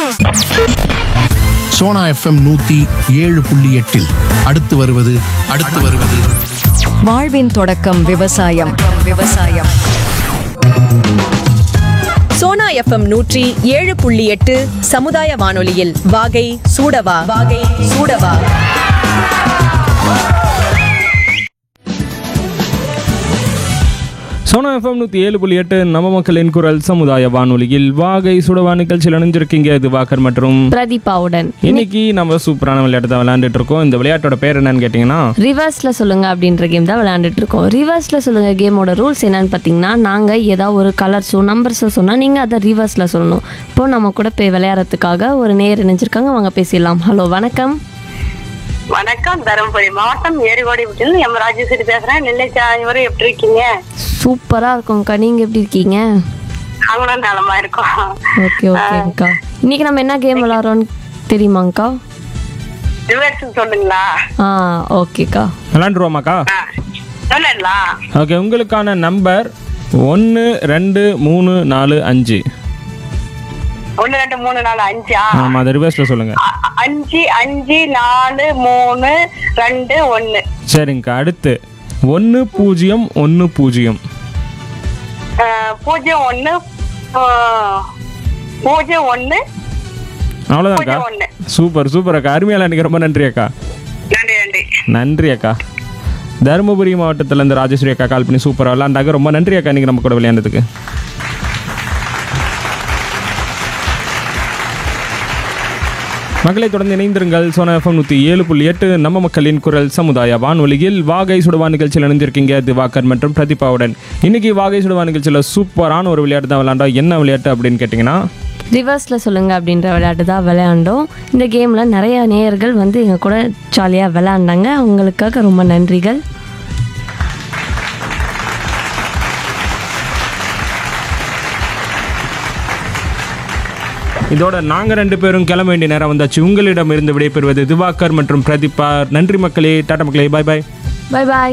Sona FM நூத்தி ஏழு புள்ளி எட்டில் அடுத்து வருவது அடுத்து வருவது வாழ்வின் தொடக்கம் விவசாயம் விவசாயம் சோனா எஃப்எம் நூற்றி ஏழு புள்ளி எட்டு சமுதாய வானொலியில் வாகை சூடவா வாகை சூடவா சோனா எஃப்எம் நூற்றி ஏழு புள்ளி எட்டு நம்ம மக்களின் குரல் சமுதாய வானொலியில் வாகை சுடவா நிகழ்ச்சியில் இணைஞ்சிருக்கீங்க இது வாக்கர் மற்றும் பிரதீபாவுடன் இன்னைக்கு நம்ம சூப்பரான விளையாட்டு தான் விளையாண்டுட்டு இருக்கோம் இந்த விளையாட்டோட பேர் என்னன்னு கேட்டிங்கன்னா ரிவர்ஸ்ல சொல்லுங்க அப்படின்ற கேம் தான் விளையாண்டுட்டு இருக்கோம் ரிவர்ஸ்ல சொல்லுங்க கேமோட ரூல்ஸ் என்னன்னு பார்த்தீங்கன்னா நாங்க ஏதாவது ஒரு கலர்ஸோ நம்பர்ஸோ சொன்னா நீங்க அதை ரிவர்ஸ்ல சொல்லணும் இப்போ நம்ம கூட போய் விளையாடுறதுக்காக ஒரு நேர் இணைஞ்சிருக்காங்க வாங்க பேசிடலாம் ஹலோ வணக்கம் வணக்கம் தருமபுரி மாவட்டம் ஏரிகோடி வீட்டில் எம் ராஜேஸ்வரி பேசுறேன் நெல்லைச்சா இவரும் எப்படி இருக்கீங்க சூப்பரா இருக்கும்க்கா நீங்க எப்படி இருக்கீங்க நாங்களும் நலமா இருக்கோம் ஓகே ஓகேங்க்கா இன்னைக்கு நம்ம என்ன கேம் விளையாடுறோம்னு தெரியுமாங்க்கா ரிவர்ஸ் சொல்லுங்களா ஆ ஓகேக்கா விளையாண்டுருவோமாக்கா ஆ, சொல்லலாம் ஓகே உங்களுக்கான நம்பர் ஒன்று ரெண்டு மூணு நாலு அஞ்சு ஒண்ணு ரெண்டு மூணு நாலு அஞ்சா ஆமாம் அதை ரிவர்ஸில் சொல்லுங்கள் அ- அஞ்சு அஞ்சு நாலு மூணு ரெண்டு ஒண்ணு சரிங்கக்கா அடுத்து ஒன்று பூஜ்ஜியம் ஒன்று பூஜ்ஜியம் ஆ, பூஜ்ஜியம் ஒண்ணு ஆ, பூஜ்ஜியம் ஒண்ணு அவ்வளோதான்க்கா பூஜ்ஜியம் ஒண்ணு சூப்பர் சூப்பர் அக்கா அருமையாக எனக்கு ரொம்ப நன்றி அக்கா நன்றி நன்றி நன்றி அக்கா தருமபுரி மாவட்டத்தில் இருந்து ராஜேஸ்வரி அக்கா கால் பண்ணி சூப்பராக விளாண்டாங்க ரொம்ப நன்றி அக்கா நீங்கள் நம்ம கூட விளையாண்டதுக்கு மக்களை தொடர்ந்து இணைந்திருங்கள் சோனா எஃப்எம் நூற்றி ஏழு புள்ளி எட்டு நம்ம மக்களின் குரல் சமுதாய வானொலியில் வாகை சுடுவா நிகழ்ச்சியில் இணைஞ்சிருக்கீங்க திவாகர் மற்றும் பிரதீபாவுடன் இன்னைக்கு வாகை சுடுவா நிகழ்ச்சியில் சூப்பரான ஒரு விளையாட்டு தான் விளையாண்டோம் என்ன விளையாட்டு அப்படின்னு கேட்டிங்கன்னா ரிவர்ஸ்ல சொல்லுங்க அப்படின்ற விளையாட்டு தான் விளையாண்டோம் இந்த கேம்ல நிறைய நேயர்கள் வந்து எங்க கூட ஜாலியா விளையாண்டாங்க அவங்களுக்காக ரொம்ப நன்றிகள் இதோட நாங்கள் ரெண்டு பேரும் கிளம்ப வேண்டிய நேரம் வந்தாச்சு உங்களிடம் இருந்து விடைபெறுவது திவாகர் மற்றும் பிரதீபா நன்றி மக்களே டாடா மக்களே பாய் பாய் பை பாய்